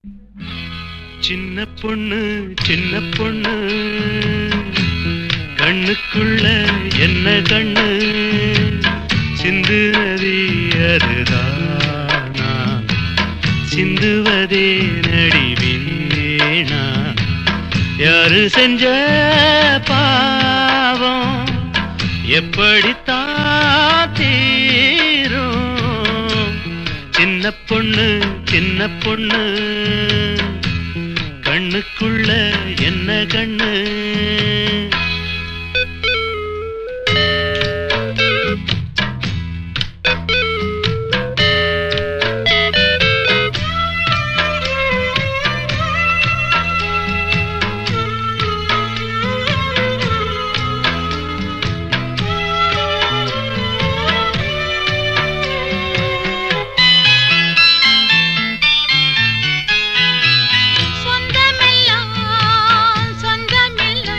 சின்ன பொண்ணு சின்ன பொண்ணு கண்ணுக்குள்ள என்ன கண்ணு சிந்துவதே அதுதானா சிந்துவதே நடிவேனா யாரு செஞ்ச பாவம் எப்படித்தான் தீரும் சின்ன பொண்ணு சின்ன பொண்ணு கண்ணுக்குள்ள என்ன கண்ணு சொந்தமெல்லாம் சொந்தமில்லை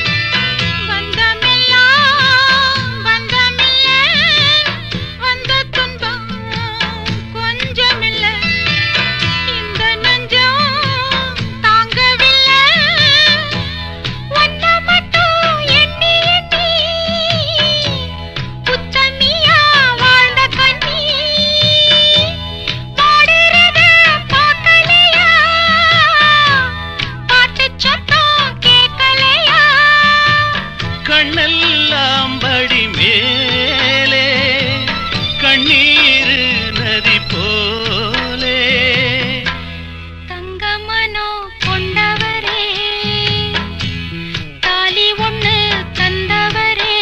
பந்தமெல்லாம் பந்தமில்லை வந்த துன்பம் கொஞ்சமில்லை இந்த நெஞ்சம் தாங்கவில்லை ஒன்ன மட்டும் எண்ணி எண்ணி புத்தமியா வாழ்ந்த கண்ணி பாடுறத பார்க்கலையா பாட்டு சத்தம் கேட்கலையா கண்ணெல்லாம் படி மேலே கண்ணீர் நதி போலே தங்கமனோ கொண்டவரே தாலி ஒண்ணு தந்தவரே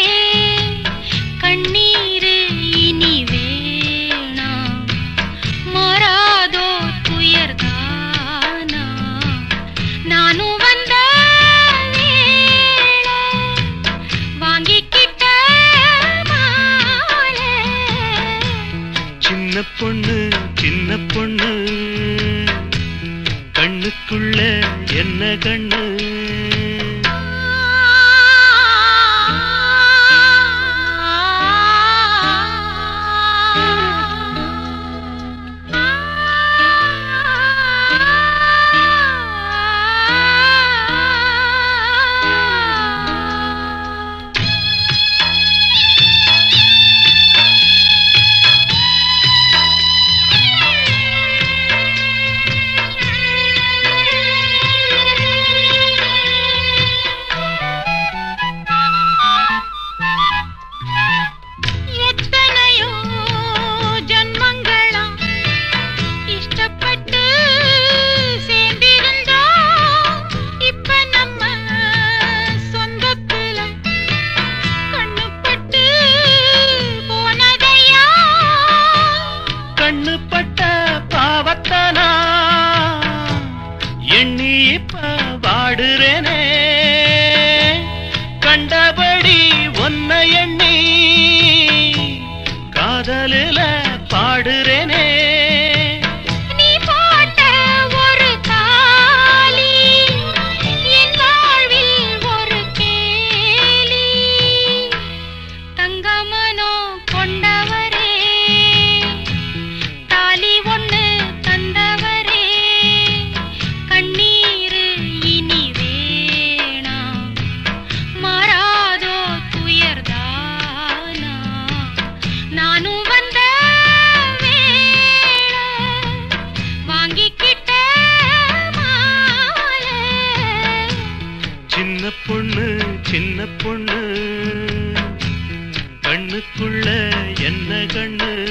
கண்ணீரு இனி வேணாம் மாறாதோ துயர்தானா நானும் வந்த வேளை வாங்கிக்கிட்ட மாலை சின்ன பொண்ணு சின்ன பொண்ணு கண்ணுக்குள்ள என்ன கண்ணு எத்தனையோ ஜன்மங்களா இஷ்டப்பட்டு சேர்ந்திருந்தோம் இப்ப நம்ம சொந்தத்துல கண்ணுப்பட்டு போனதையா கண்ணு பட்ட பாவத்தனா எண்ணி இப்ப வாடுறேனே கண்டபடி ஒன்ன எண்ணி காதலில பாடுறேனே நீ போட்ட ஒரு தாலி என் வாழ்வில் ஒரு கேலி தங்கமனோ கொண்டவரே தாலி ஒண்ணு தந்தவரே கண்ணீரு இனி வேணாம் மாறாதோ துயர்தானா நானும் வந்த வேளை வாங்கிக்கிட்ட மாலை சின்ன பொண்ணு சின்ன பொண்ணு கண்ணுக்குள்ள என்ன கண்ணு